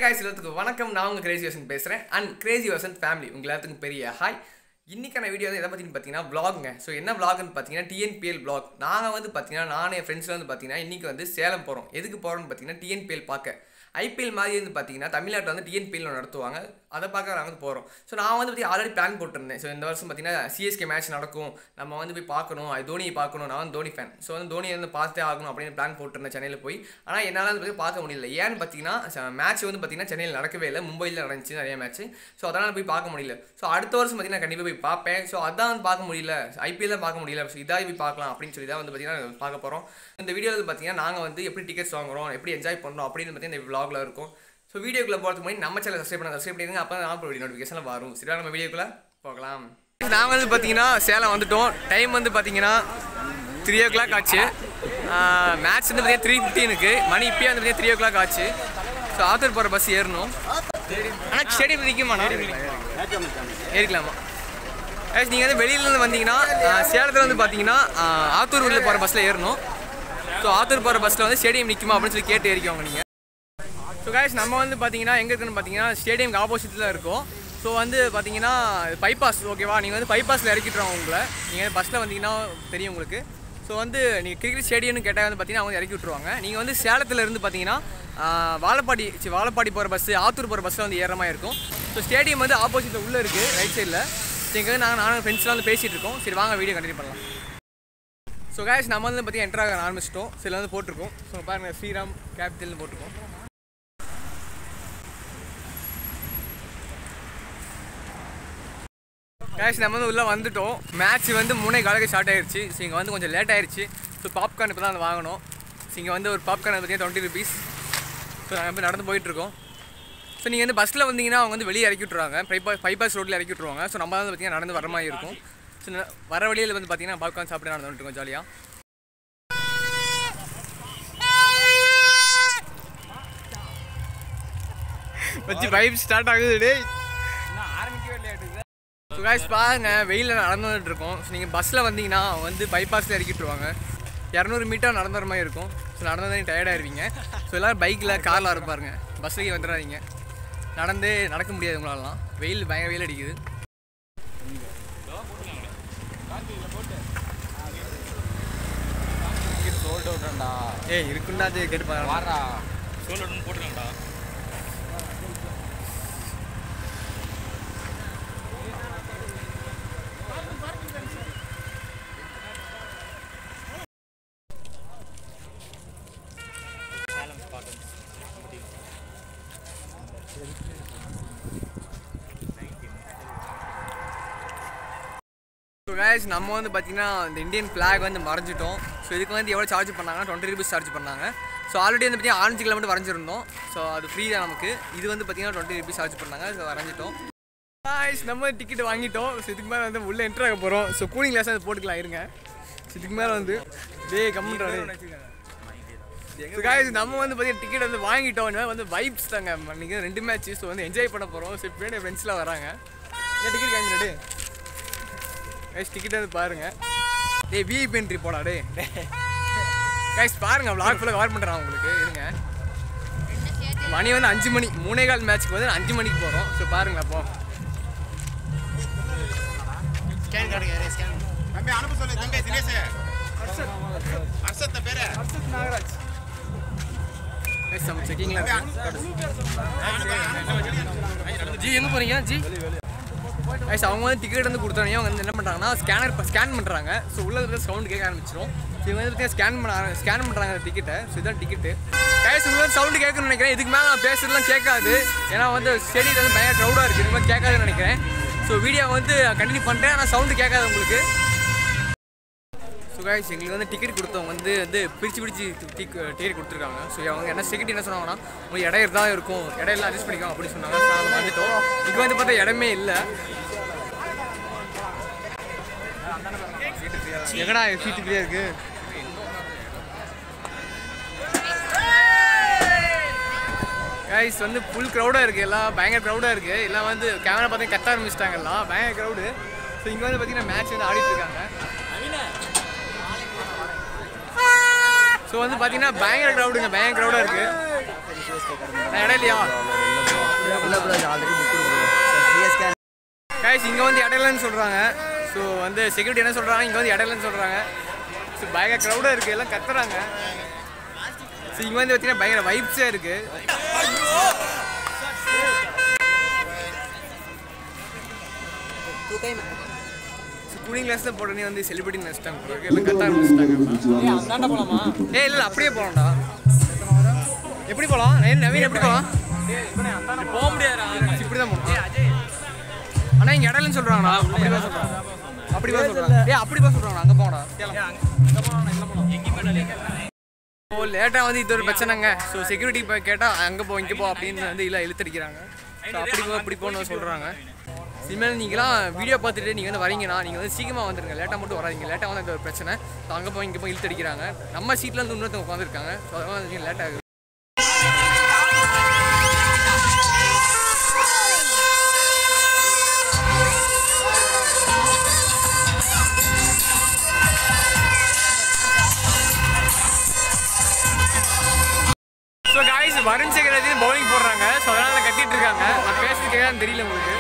Guys எல்லாத்துக்கும் வணக்கம் நான் உங்கள் கிரேசி வசந்த் பேசுகிறேன் அண்ட் கிரேசி வசந்த் ஃபேமிலி உங்கள் எல்லாத்துக்கும் பெரிய ஹாய் இன்னைக்கான வீடியோ வந்து எதை பற்றினு பார்த்தீங்கன்னா vlogங்க ஸோ என்ன vlogனு பார்த்தீங்கன்னா டிஎன்பிஎல் vlog நாங்கள் வந்து பார்த்தீங்கன்னா நானும் என் ஃப்ரெண்ட்ஸில் வந்து பார்த்தீங்கன்னா இன்றைக்கி வந்து சேலம் போகிறோம் எதுக்கு போகிறோம்னு பார்த்தீங்கன்னா டிஎன்பிஎல் பார்க்க ஐபிஎல் மாதிரி வந்து பார்த்தீங்கன்னா தமிழ்நாட்டில் வந்து டிஎன்பிஎல் நடத்துவாங்க அதை பார்க்க நாங்கள் வந்து போகிறோம் ஸோ நான் வந்து பற்றி ஆல்ரெடி பிளான் போட்டிருந்தேன் ஸோ இந்த வருஷம் பார்த்தீங்கன்னா சிஎஸ்கே மேட்ச் நடக்கும் நம்ம வந்து போய் பார்க்கணும் அது தோனியை பார்க்கணும் நான் வந்து தோனி ஃபேன் ஸோ வந்து தோனி வந்து பார்த்தே ஆகணும் அப்படின்னு பிளான் போட்டிருந்தேன் சென்னையில் போய் ஆனால் என்னால் வந்து போய் பார்க்க முடியல ஏன்னு பார்த்தீங்கன்னா மேட்ச் வந்து பார்த்தீங்கன்னா சென்னையில் நடக்கவே இல்லை மும்பையில் நடந்துச்சு நிறைய மேட்ச் ஸோ அதனால் போய் பார்க்க முடியல ஸோ அடுத்த வருஷம் பார்த்தீங்கன்னா கண்டிப்பாக போய் பார்ப்பேன் ஸோ அதான் வந்து பார்க்க முடியல ஐபிஎல் தான் பார்க்க முடியல ஸோ இதாக போய் பார்க்கலாம் அப்படின்னு சொல்லி தான் வந்து பார்த்தீங்கன்னா பார்க்க போகிறோம் இந்த வீடியோவில் வந்து பார்த்தீங்கன்னா நாங்கள் வந்து எப்படி டிக்கெட்ஸ் வாங்குறோம் எப்படி என்ஜாய் பண்ணுறோம் அப்படின்னு பார்த்தீங்கன்னா இந்த vlogல இருக்கும் ஸோ வீடியோக்குள்ளே போகிறதுக்கு முன்னாடி நம்ம சேனல் சப்ஸ்கிரைப் பண்ண சப்ஸ்கிரைப் பண்ணிடுங்க அப்போ தான் நான் வீடியோ நோட்டிஃபிகேஷன் வரும் சரியா நம்ம வீடியோக்குள்ளே போகலாம் நாங்கள் வந்து பார்த்தீங்கன்னா சேலம் வந்துட்டோம் டைம் வந்து பார்த்தீங்கன்னா த்ரீ ஓ கிளாக் ஆச்சு மேட்ச் வந்து பார்த்தீங்கன்னா த்ரீ ஃபிஃப்டீனுக்கு மணி இப்போயே வந்து பார்த்தீங்கன்னா த்ரீ ஓ கிளாக் ஆச்சு ஸோ ஆத்தூர் போகிற பஸ் ஏறணும் ஆனால் ஸ்டேடியம் நிற்குமாண்ணா ஏறிக்கலாமா guys, நீங்கள் வந்து வெளியிலேருந்து வந்தீங்கன்னா ஆஹ், சேலத்தில் வந்து பார்த்தீங்கன்னா ஆஹ், ஆத்தூர் உள்ள போகிற பஸ்ஸில் ஏறணும் ஸோ ஆத்தூர் போகிற பஸ்ஸில் வந்து ஸ்டேடியம் நிற்குமா அப்படின்னு சொல்லி கேட்டு ஏறிக்கோங்க நீங்கள் ஸோ guys நம்ம வந்து பார்த்தீங்கன்னா எங்கே இருக்குன்னு பார்த்தீங்கன்னா ஸ்டேடியம்க்கு ஆப்போசிட்டில் இருக்கோம் ஸோ வந்து பார்த்தீங்கன்னா பைபாஸ் ஓகேவா நீங்கள் வந்து பைபாஸில் இறக்கிட்டுறோம் உங்களை நீங்கள் பஸ்ஸில் வந்தீங்கன்னா தெரியும் உங்களுக்கு ஸோ வந்து நீங்கள் கிரிக்கெட் ஸ்டேடியம்னு கேட்டால் வந்து பார்த்தீங்கன்னா அவங்க இறக்கி விட்ருவாங்க நீங்கள் வந்து சேலத்தில் இருந்து பார்த்தீங்கன்னா ஆஹ், வாழப்பாடி சி வாழப்பாடி போகிற பஸ்ஸு ஆத்தூர் போகிற பஸ்ஸில் வந்து ஏற மாதிரி இருக்கும் ஸோ ஸ்டேடியம் வந்து ஆப்போசிட்டில் உள்ளே இருக்குது ரைட் சைடில் இங்கே வந்து நாங்கள் நானும் ஃப்ரெண்ட்ஸ்லாம் வந்து பேசிகிட்டு இருக்கோம் சரி வாங்க வீடியோ கண்டினியூ பண்ணலாம் ஸோ guys நம்ம வந்து பார்த்தீங்கன்னா என்ட்ரு ஆக ஆரம்பிச்சிட்டோம் சில வந்து போட்டிருக்கோம் ஸோ பாருங்கள் ஸ்ரீராம் கேபிட்டல்னு போட்டிருக்கோம் கேஷ் நம்ம வந்து உள்ளே வந்துட்டோம் மேட்ச் வந்து மூணே காலுக்கு ஸ்டார்ட் ஆயிருச்சு ஸோ இங்கே வந்து கொஞ்சம் லேட் ஆயிருச்சு ஸோ பாப்கார்ன் இப்போ தான் வந்து வாங்கணும் ஸோ இங்கே வந்து ஒரு பாப்கார்ன் பார்த்தீங்கன்னா டுவெண்ட்டி ருபீஸ் ஸோ நாங்கள் இப்போ நடந்து போயிட்டுருக்கோம் ஸோ நீங்கள் வந்து பஸ்ஸில் வந்தீங்கன்னா அவங்க வந்து வெளியே இறக்கி விட்ருவாங்க பைபாஸ் பைபாஸ் ரோட்டில் இறக்கி விட்ருவாங்க ஸோ நம்ம வந்து பார்த்தீங்கன்னா நடந்து வர மாதிரி இருக்கும் ஸோ ந- வர வழியில் வந்து பார்த்தீங்கன்னா பாப்கார்ன் சாப்பிட்டு நடந்து வந்துட்டு ஜாலியாக வச்சு வைப் ஸ்டார்ட் ஆகுது டேய் ஸோ காய்ஸ் பாருங்க வெயிலில் நடந்து வந்துட்டு இருக்கோம் ஸோ நீங்கள் பஸ்ஸில் வந்தீங்கன்னா அவங்க வந்து பைபாஸில் இறக்கிட்டுருவாங்க இரநூறு மீட்டர் நடந்து வர மாதிரி இருக்கும் ஸோ நடந்து வந்து டயர்டாயிருவீங்க ஸோ எல்லோரும் பைக்கில் காரில் இருப்பாருங்க பஸ்ஸுக்கு வந்துடாதீங்க நடந்து நடக்க முடியாது உங்களாலாம் வெயில் பயங்கர வெயில் அடிக்குது சோல்ட் அவுட்டா ஏய் இருக்குண்டா அது கேட்டு பாருங்க வாரா சோல் அவுட்னு போட்டுருக்காங்கடா சேலம் ஸ்பாட்டன் ஸோ guys நம்ம வந்து பார்த்தீங்கன்னா இந்த இந்தியன் ஃப்ளாக் வந்து மறைஞ்சிட்டோம் ஸோ இதுக்கு வந்து எவ்வளோ சார்ஜ் பண்ணாங்கன்னா டுவெண்ட்டி ருபீஸ் சார்ஜ் பண்ணாங்க ஸோ ஆல்ரெடி வந்து பார்த்தீங்கன்னா ஆரஞ்சு கிலோமீட்டர் வரைஞ்சிருந்தோம் ஸோ அது ஃப்ரீ தான் நமக்கு இது வந்து பார்த்தீங்கன்னா டுவெண்ட்டி ருபீஸ் சார்ஜ் பண்ணாங்க ஸோ வரைஞ்சிட்டோம் guys நம்ம டிக்கெட் வாங்கிட்டோம் ஸோ இதுக்கு மேலே வந்து உள்ளே என்ட்ரு ஆக போகிறோம் ஸோ கூலிங் கிளாஸ் வந்து போட்டுக்கலாம் இருங்க ஸோ இதுக்கு மேலே வந்து டே கம்முன்றாரு ஸோ guys நம்ம வந்து பார்த்தீங்கன்னா டிக்கெட் வந்து வாங்கிட்டோம் இனிமேல் வந்து வைப்ஸ் தாங்க நீங்கள் ரெண்டு மேட்ச் ஸோ வந்து என்ஜாய் பண்ண போகிறோம் ஸோ இப்போ ஃப்ரெண்ட்ஸ்லாம் வராங்க ஏன் டிக்கெட் காமிடா கைஸ் டிக்கெட் வந்து பாருங்க டேய் விஐபி என்ட்ரி போடா டே கைஸ் பாருங்க vlog ஃபுல்லாக கவர் பண்ணுறான் உங்களுக்கு இருங்க மணி வந்து அஞ்சு மணி மூணே கால் மேட்ச்க்கு வந்து அஞ்சு மணிக்கு போகிறோம் ஸோ பாருங்க அப்போ தம்பி அனுப்ப சொல்லு தம்பி தினேஷ் ஹர்ஷத்த பேரு நாகராஜ் கைஸ் நம்ம செக்கிங்கில் ஜி எங்கே போகிறீங்க ஜி கைஸ் அவங்க வந்து டிக்கெட் வந்து கொடுத்தோன்னே அவங்க வந்து என்ன பண்ணுறாங்கன்னா ஸ்கேனர் ஸ்கேன் பண்ணுறாங்க ஸோ உள்ள இருக்கிற சவுண்ட் கேட்க ஆரம்பிச்சிடும் ஸோ இவங்க வந்து பார்த்தீங்கன்னா ஸ்கேன் பண்ண ஸ்கேன் பண்ணுறாங்க அந்த டிக்கெட்டை ஸோ இதான் டிக்கெட்டு கைஸ் உங்களுக்கு சவுண்டு கேட்கணும்னு நினைக்கிறேன் இதுக்கு மேலே நான் பேசுறதுலாம் கேட்காது ஏன்னா வந்து ஸ்டேடியில் வந்து பயங்கர க்ரௌடாக இருக்குது இது மாதிரி கேட்காதுன்னு நினைக்கிறேன் ஸோ வீடியோ வந்து கண்டினியூ பண்ணுறேன் ஆனால் சவுண்டு கேட்காது உங்களுக்கு ஸோ கைஸ் எங்களுக்கு வந்து டிக்கெட் கொடுத்தவங்க வந்து வந்து பிரித்து பிரித்து டிக்கெட் கொடுத்துருக்காங்க ஸோ அவங்க என்ன செகண்ட் என்ன சொன்னாங்கன்னா உங்களுக்கு இடம் தான் இருக்கும் இடம் எல்லாம் அட்ஜஸ்ட் பண்ணிக்கோங்க அப்படின்னு சொன்னாங்க ஸோ நாங்கள் வந்துட்டோம் இங்கே வந்து பார்த்தா இடமே இல்லை எங்கடா சீட்டு ஃப்ரீயாக இருக்கு கைஸ் வந்து ஃபுல் க்ரௌடாக இருக்குது எல்லாம் பயங்கர க்ரௌடாக இருக்குது எல்லாம் வந்து கேமரா பார்த்து கத்த ஆரம்பிச்சிட்டாங்க எல்லாம் பயங்கர க்ரௌடு ஸோ இங்கே வந்து பார்த்தீங்கன்னா மேட்ச் வந்து ஆடிட்டு இருக்காங்க ஸோ வந்து பார்த்தீங்கன்னா பயங்கர க்ரௌடுங்க பயங்கர க்ரௌடாக இருக்குது இடம் இல்லையா இல்லை bro already book CSK guys இங்கே வந்து இடையிலன்னு சொல்கிறாங்க ஸோ வந்து செக்யூரிட்டி என்ன சொல்கிறாங்க இங்கே வந்து இடையிலன்னு சொல்கிறாங்க ஸோ பயங்கர க்ரௌடாக இருக்குது எல்லாம் கத்துறாங்க ஸோ இங்கே வந்து பார்த்தீங்கன்னா பயங்கர வைப்ஸாக இருக்குது ஸோ கூலிங் கிளாஸில் போட்டோன்னே வந்து செலிபிரிட்டி நினச்சிட்டாங்க bro. எல்லாம் கத்த ஆரம்பிச்சிட்டாங்க ஏ இல்லை அப்படியே போகலாம்டா எப்படி போகலாம் ஏ நவீன் எப்படி போகலாம் போக முடியாதுடா இப்படி தான் போகணும் அண்ணா இங்கே இடம்னு சொல்கிறாங்கண்ணா அப்படி தான் சொல்கிறாங்க அப்படி தான் சொல்கிறாங்க ஏ அப்படி தான் சொல்கிறாங்க அங்கே போங்கடா ஓ லேட்டாக வந்து இது ஒரு பிரச்சனைங்க ஸோ செக்யூரிட்டி இப்போ கேட்டால் அங்கே போ இங்கே போ அப்படின்னு வந்து இல்லை இழுத்தடிக்கிறாங்க ஸோ அப்படி போ அப்படி போன்னு சொல்கிறாங்க இனிமேல் நீங்களாம் வீடியோ பார்த்துட்டு நீங்கள் வந்து வரீங்கன்னா நீங்கள் வந்து சீக்கிரமாக வந்துருங்க லேட்டாக மட்டும் வராதீங்க லேட்டாக வந்து அது ஒரு பிரச்சனை ஸோ அங்கே போய் இங்கே போய் இழுத்தடிக்கிறாங்க நம்ம சீட்டில் வந்து இன்னொருத்தவங்க உட்காந்துருக்காங்க ஸோ அதெல்லாம் வந்து லேட் ஆகுது so guys Varun Shekar Rajini bowling போடுறாங்க ஸோ அதனால கட்டிட்டு இருக்காங்க நான் பேசுறது கேட்கான்னு தெரியல உங்களுக்கு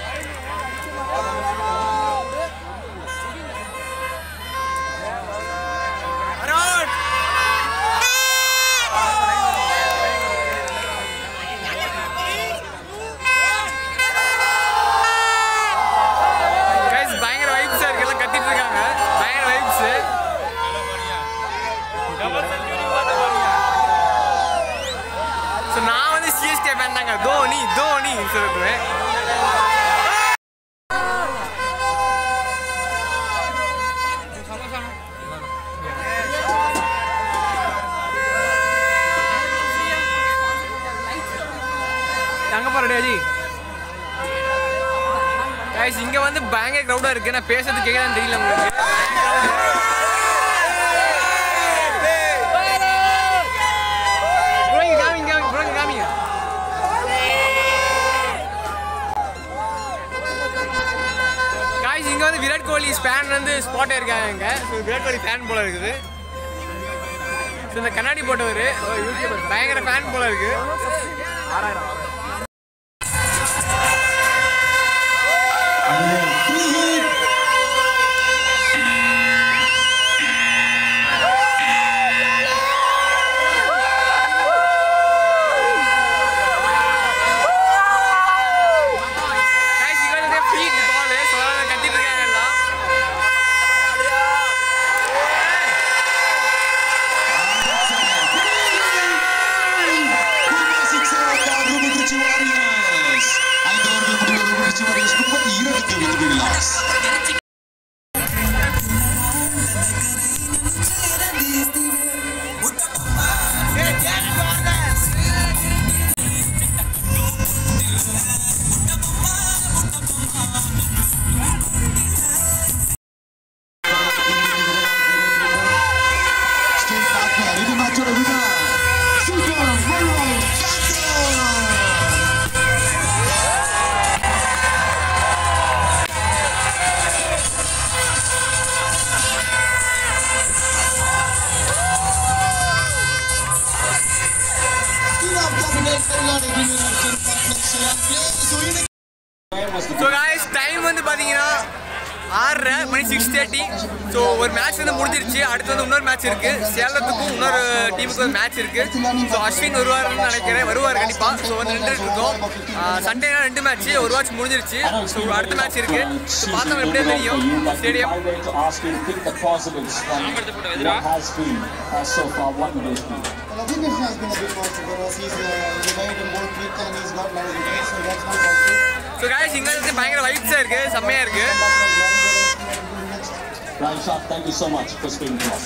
Guys, பயங்கர வைப்ஸா இருக்கு எல்லாம் கத்திட்டு இருக்காங்க பயங்கர வைப்ஸ் ஸோ நான் வந்து சிஎஸ்கே ஃபேன் தாங்க தோனி தோனி சொல்லுவேன் அங்கே போகிற டேஜி கைஸ் இங்கே வந்து பயங்கர க்ரௌடாக இருக்கு நான் பேசுறது கேட்கலான்னு தெரியல உங்களுக்கு Bro, இங்க காமிங்க, காமிங்க, bro, இங்க காமிங்க. Guys, இங்க வந்து விராட் கோலி ஃபேன் வந்து ஸ்பாட் இருக்காங்க இங்க So, விராட் கோலி ஃபேன் போல இருக்குது So, இந்த கண்ணாடி போட்டவர் பயங்கர ஃபேன் போல இருக்கு Guys, இங்க வந்து free ball, so அதனால கத்திட்டு இருக்காங்க எல்லாம் முப்பத்தி இரண்டுக்கு வெற்றி பெறலாம் Still partner, இது மேட்சோட வினர் சூப்பர் மருவல் காத்தர் ஸோ guys டைம் வந்து பார்த்தீங்கன்னா ஆறரை மணி சிக்ஸ் தேர்ட்டி ஸோ ஒரு மேட்ச் வந்து முடிஞ்சிருச்சு அடுத்து வந்து இன்னொரு மேட்ச் இருக்கு சேலத்துக்கும் இன்னொரு டீமுக்கு ஒரு மேட்ச் இருக்கு ஸோ அஸ்வின் வருவாருன்னு நினைக்கிறேன் வருவார் கண்டிப்பா ஸோ வந்து நின்றுட்டு இருக்கோம் சண்டேனா ரெண்டு மேட்ச் ஒரு மேட்ச் முடிஞ்சிருச்சு ஸோ அடுத்த மேட்ச் இருக்கு ஸோ பார்த்தவங்க எப்படியே தெரியும் stadium I were to ask you to pick the positives from what has been uh, so far one day's been. Well, I think it has been a bit positive for us. He's uh, remained in both quick and he's got a lot of goals, so that's one positive. So guys இங்க வந்து பயங்கர வைப்ஸாக இருக்கு செம்மையா இருக்கு Ryan Sharp, thank you so much for speaking to us.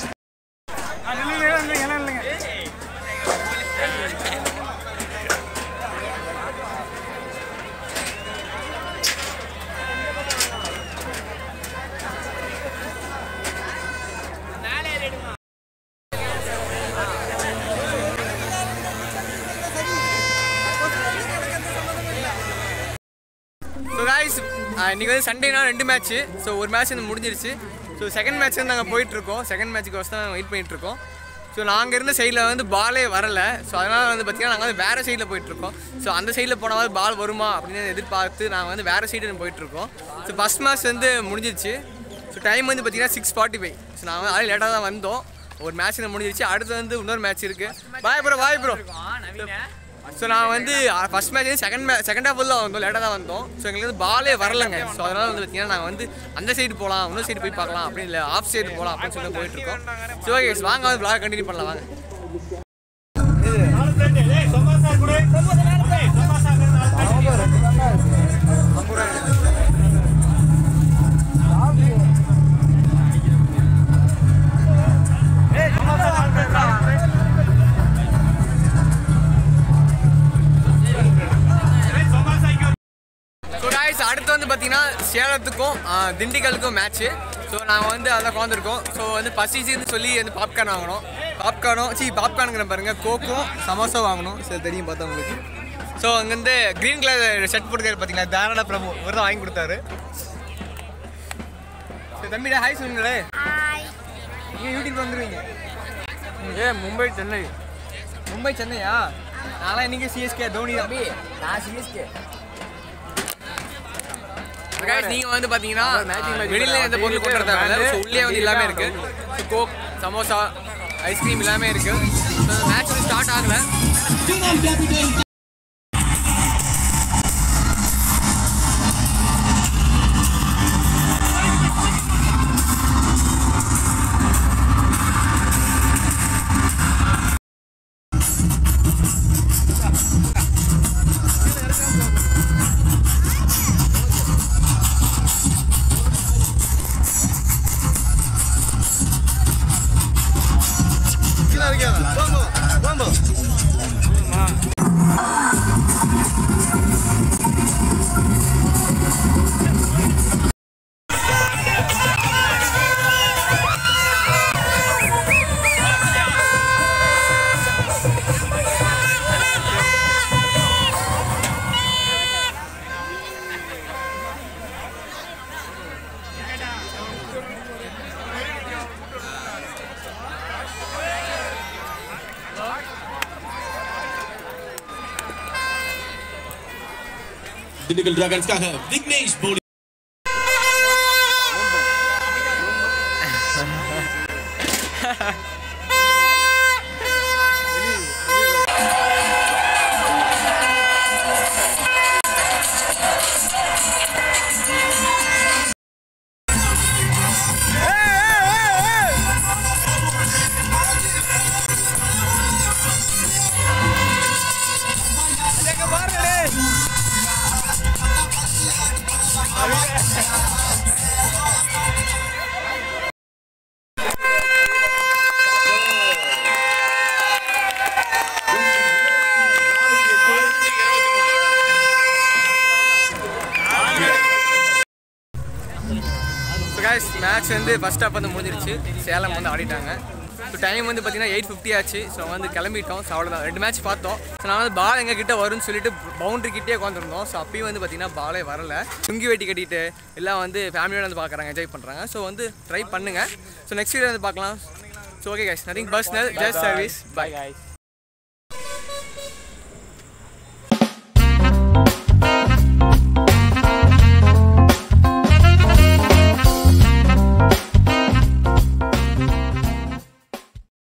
So guys இன்னைக்கு வந்து சண்டேனா ரெண்டு மேட்ச்சு ஸோ ஒரு மேட்ச் வந்து முடிஞ்சிருச்சு ஸோ செகண்ட் மேட்ச் வந்து நாங்கள் போயிட்டு இருக்கோம் செகண்ட் மேட்ச்சுக்கு வச்சு தான் வெயிட் பண்ணிட்டு இருக்கோம் ஸோ நாங்கள் இருந்த சைடில் வந்து பாலே வரலை ஸோ அதனால் வந்து பார்த்தீங்கன்னா நாங்கள் வந்து வேறு சைடில் போயிட்டுருக்கோம் ஸோ அந்த சைடில் போனால் பால் வருமா அப்படின்னு எதிர்பார்த்து நாங்கள் வந்து வேறு சைடு போயிட்டுருக்கோம் ஸோ ஃபஸ்ட் மேட்ச் வந்து முடிஞ்சிருச்சு ஸோ டைம் வந்து பார்த்தீங்கன்னா சிக்ஸ் ஃபார்ட்டி ஃபைவ் ஸோ நாங்கள் வந்து லேட்டாக தான் வந்தோம் ஒரு மேட்ச் முடிஞ்சிருச்சு அடுத்து வந்து இன்னொரு மேட்ச் இருக்குது bye bro bye bro so நான் வந்து ஃபஸ்ட் மேட்ச் செகண்ட் மே செகண்ட் ஹாஃப் தான் வந்தோம் லேட்டாக தான் வந்தோம் ஸோ எங்களுக்கு வந்து பாலே வரலங்க ஸோ அதனால் வந்து பார்த்தீங்கன்னா நாங்கள் வந்து அந்த சைடு போகலாம் இன்னொரு சைடு போய் பார்க்கலாம் அப்படின்னு இல்லை ஆஃப் சைடு போகலாம் அப்படின்னு சொல்லி போயிட்டு இருக்கோம் ஸோ ஓகே வாங்க வந்து vlog கண்டினியூ பண்ணலாம் வாங்க ஸோ guys அடுத்து வந்து பார்த்தீங்கன்னா சேலத்துக்கும் ஆ, திண்டுக்கலுக்கும் மேட்ச்சு ஸோ நாங்கள் வந்து அதில் உட்காந்துருக்கோம் ஸோ வந்து பசிச்சுன்னு சொல்லி வந்து பாப்கார்ன் வாங்கினோம் பாப்கார்னும் சி பாப்கார்னுங்கிற பாருங்க கோக்கும் சமோசா வாங்கணும் சரி தெரியும் பார்த்தா உங்களுக்கு ஸோ அங்கேருந்து க்ரீன் கலர் ஷர்ட் போட்டுக்காரு பார்த்தீங்களா தாராள பிரபு ஒரு தான் வாங்கி கொடுத்தாரு சரி தம்பிடா ஹாய் சொல்லுங்களே நீங்கள் யூடியூப் வந்துருவீங்க ஏ மும்பை சென்னை மும்பை சென்னையா நான்லாம் இன்னைக்கு சிஎஸ்கே தோனி தம்பி நான் சிஎஸ்கே guys நீங்க வந்து பாத்தீங்கன்னா வெளியில எந்த பொருள் கொண்டு வரதா இல்ல ஸோ உள்ளே வந்து எல்லாமே இருக்கு கோக் சமோசா ஐஸ்கிரீம் எல்லாமே இருக்கு மேட்ச் ஸ்டார்ட் ஆகல திண்டுக்கல் டிராகன்ஸ்க்காக விக்னேஷ் போலி ஸோ guys மேட்ச் வந்து ஃபர்ஸ்ட் ஹாஃப் வந்து முடிஞ்சிருச்சு சேலம் வந்து ஆடிட்டாங்க ஸோ டைம் வந்து பார்த்தீங்கன்னா எயிட் ஃபிஃப்டி ஆச்சு ஸோ வந்து கிளம்பிட்டோம் ஸோ அவ்வளோதான் ரெண்டு மேட்ச் பார்த்தோம் ஸோ நான் வந்து பால் எங்கள் கிட்ட வரும்னு சொல்லிட்டு பவுண்டரி கிட்டே உட்காந்துருந்தோம் ஸோ அப்பயும் வந்து பார்த்தீங்கன்னா பாலே வரல சுங்கி வெட்டி கட்டிட்டு எல்லாம் வந்து ஃபேமிலியோட வந்து பார்க்குறாங்க என்ஜாய் பண்ணுறாங்க ஸோ வந்து ட்ரை பண்ணுங்கள் ஸோ நெக்ஸ்ட் வீடியோ வந்து பார்க்கலாம் so okay guys nothing personal just service bye guys